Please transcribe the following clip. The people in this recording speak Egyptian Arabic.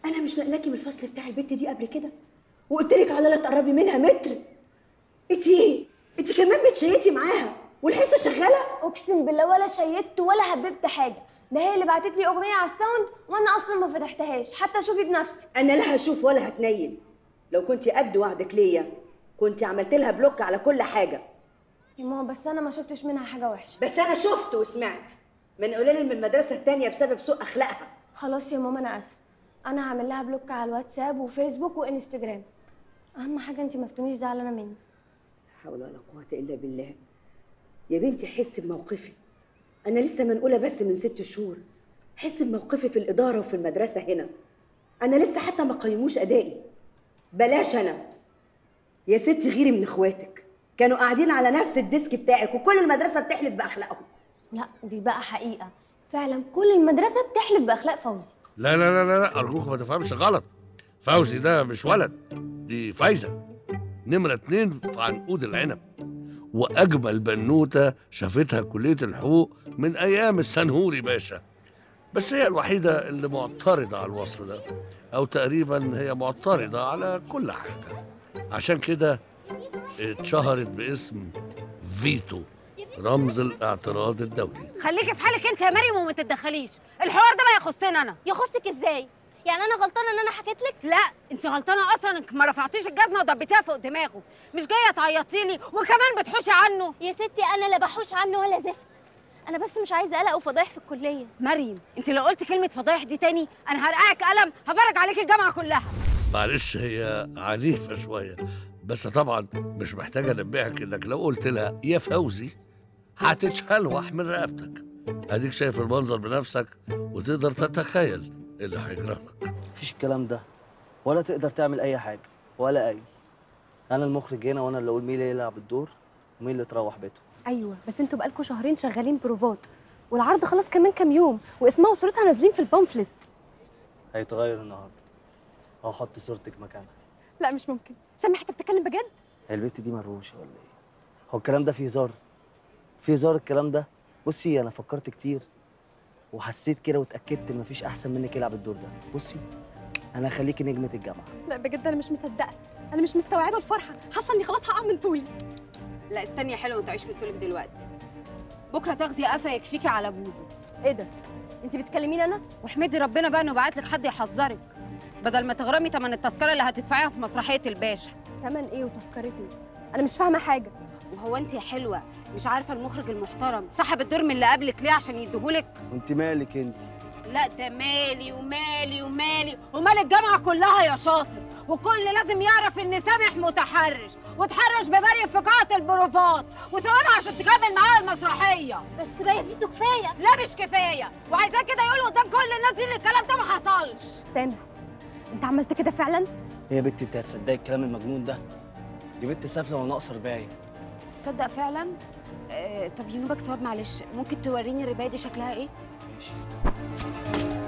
انا مش نقلاكي من الفصل بتاع البت دي قبل كده وقلت لك على لا تقربي منها متر انت ايه انت كمان بتشيتي معاها والحصه شغاله اقسم بالله ولا شيدت ولا حببت حاجه ده هي اللي بعتت لي اغنيه على الساوند وانا اصلا ما فتحتهاش حتى شوفي بنفسي انا لا هشوف ولا هتنيل لو كنت قد وعدك ليا كنت عملت لها بلوك على كل حاجه يا ماما بس انا ما شفتش منها حاجه وحشه بس انا شفت وسمعت من قليل من المدرسه التانية بسبب سوء اخلاقها خلاص يا ماما انا اسفه انا هعمل لها بلوك على الواتساب وفيسبوك وانستجرام اهم حاجه انت ما تكونيش زعلانه مني لا حول ولا قوه الا بالله يا بنتي حس بموقفي انا لسه منقوله بس من ست شهور حس بموقفي في الاداره وفي المدرسه هنا انا لسه حتى ما قيموش ادائي بلاش انا يا ستي غيري من اخواتك كانوا قاعدين على نفس الديسك بتاعك وكل المدرسه بتحلف باخلاقهم لا دي بقى حقيقه فعلا كل المدرسه بتحلف باخلاق فوزي لا لا لا لا, لا ارجوك ما تفهمش غلط فوزي ده مش ولد دي فايزه نمره اتنين في عنقود العنب واجمل بنوته شافتها كليه الحقوق من ايام السنهوري باشا بس هي الوحيده اللي معترضه على الوصف ده او تقريبا هي معترضه على كل حاجه عشان كده اتشهرت باسم فيتو رمز الاعتراض الدولي خليكي في حالك انت يا مريم وما تتدخليش الحوار ده ما يخصني انا يخصك ازاي يعني انا غلطانه ان انا حكيت لك لا انت غلطانه اصلا انك ما رفعتيش الجزمه ودبيتيها فوق دماغه مش جايه تعيطي لي وكمان بتحوشي عنه يا ستي انا لا بحوش عنه ولا زفت انا بس مش عايزه قلق وفضايح في الكليه مريم انت لو قلت كلمه فضايح دي تاني انا هرقعك قلم هفرج عليكي الجامعه كلها معلش هي عنيفه شويه بس طبعا مش محتاجه انبهك انك لو قلت لها يا فوزي هتتشلوح من رقبتك اديك شايف المنظر بنفسك وتقدر تتخيل اللي هيجرى لك مفيش الكلام ده ولا تقدر تعمل اي حاجه ولا اي انا المخرج هنا وانا اللي اقول مين اللي يلعب الدور ومين اللي تروح بيته ايوه بس انتوا بقالكوا شهرين شغالين بروفات والعرض خلاص كمان كام يوم واسمها وصورتها نازلين في البامفلت هيتغير النهارده او حط صورتك مكانها لا مش ممكن سامح انت بتتكلم بجد هي البت دي مروشه ولا ايه هو الكلام ده فيه هزار فيه هزار الكلام ده بصي انا فكرت كتير وحسيت كده واتاكدت ان مفيش احسن منك يلعب الدور ده بصي انا هخليكي نجمه الجامعه لا بجد انا مش مصدقه انا مش مستوعبه الفرحه حاسه اني خلاص هقع من طولي لا استني يا حلوه انت عايش من طولك دلوقتي بكره تاخدي قفا يكفيكي على بوزه ايه ده انت بتكلميني انا واحمدي ربنا بقى انه بعت لك حد يحذرك بدل ما تغرمي تمن التذكره اللي هتدفعيها في مسرحيه الباشا تمن ايه وتذكره ايه انا مش فاهمه حاجه وهو انت يا حلوه مش عارفه المخرج المحترم سحب الدور من اللي قبلك ليه عشان يديهولك وانت مالك انت لا ده مالي ومالي ومالي ومال الجامعه كلها يا شاطر وكل لازم يعرف ان سامح متحرش وتحرش بمريم في قاعه البروفات وسوابها عشان تكمل معاها المسرحيه بس بقى فيتو كفايه لا مش كفايه وعايزاه كده يقول قدام كل الناس دي ان الكلام ده ما حصلش سامح انت عملت كده فعلا يا بنتي انت هتصدقي الكلام المجنون ده دي بنت سافله وناقصه رباعي تصدق فعلا آه طب ينوبك ثواب معلش ممكن توريني الربايه دي شكلها ايه ماشي